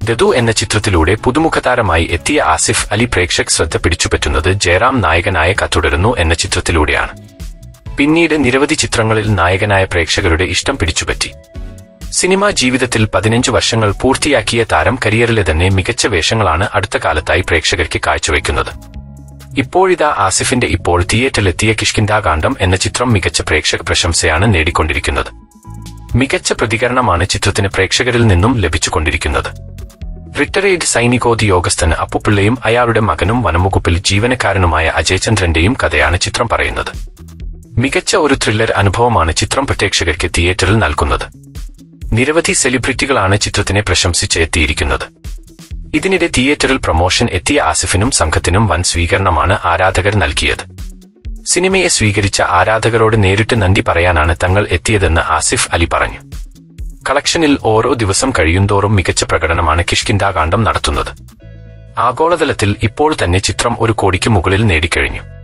ദതു എന്ന ചിത്രത്തിലൂടെ പുതുമുഖതാരമായി എത്തിയ ആസിഫ് അലി പ്രേക്ഷക് ശ്രദ്ധ പിടിച്ചുപറ്റുന്നത് ജയറാം നായകനായ കത്തുടരുന്നു എന്ന ചിത്രത്തിലൂടെയാണ് പിന്നീട് നിരവധി ചിത്രങ്ങളിൽ നായകനായ പ്രേക്ഷകരുടെ ഇഷ്ടം പിടിച്ചുപറ്റി സിനിമാ ജീവിതത്തിൽ പതിനഞ്ച് വർഷങ്ങൾ പൂർത്തിയാക്കിയ താരം കരിയറിലെ തന്നെ മികച്ച വേഷങ്ങളാണ് അടുത്ത കാലത്തായി പ്രേക്ഷകർക്ക് കാഴ്ചവെക്കുന്നത് ഇപ്പോഴിതാ ആസിഫിന്റെ ഇപ്പോൾ തിയേറ്ററിലെത്തിയ കിഷ്കിന്താകാന്ഡം എന്ന ചിത്രം മികച്ച പ്രേക്ഷക പ്രശംസയാണ് നേടിക്കൊണ്ടിരിക്കുന്നത് മികച്ച പ്രതികരണമാണ് ചിത്രത്തിന് പ്രേക്ഷകരിൽ നിന്നും ലഭിച്ചുകൊണ്ടിരിക്കുന്നത് റിട്ടയർഡ് സൈനികോദ്യോഗസ്ഥന് അപ്പുപിള്ളയും അയാളുടെ മകനും വനംവകുപ്പിൽ ജീവനക്കാരനുമായ അജയചന്ദ്രന്റെയും കഥയാണ് ചിത്രം പറയുന്നത് മികച്ച ഒരു ത്രില്ലർ അനുഭവമാണ് ചിത്രം പ്രേക്ഷകർക്ക് തിയേറ്ററിൽ നൽകുന്നത് നിരവധി സെലിബ്രിറ്റികളാണ് ചിത്രത്തിനെ പ്രശംസിച്ച് എത്തിയിരിക്കുന്നത് ഇതിനിടെ തിയേറ്ററിൽ പ്രൊമോഷൻ എത്തിയ ആസിഫിനും സംഘത്തിനും വൻ സ്വീകരണമാണ് ആരാധകർ നൽകിയത് സിനിമയെ സ്വീകരിച്ച ആരാധകരോട് നേരിട്ട് നന്ദി പറയാനാണ് തങ്ങൾ എത്തിയതെന്ന് ആസിഫ് അലി പറഞ്ഞു കളക്ഷനിൽ ഓരോ ദിവസം കഴിയുന്തോറും മികച്ച പ്രകടനമാണ് കിഷ്കിന്താകാന്ഡം നടത്തുന്നത് ആഗോളതലത്തിൽ ഇപ്പോൾ തന്നെ ചിത്രം ഒരു കോടിക്ക് മുകളിൽ നേടിക്കഴിഞ്ഞു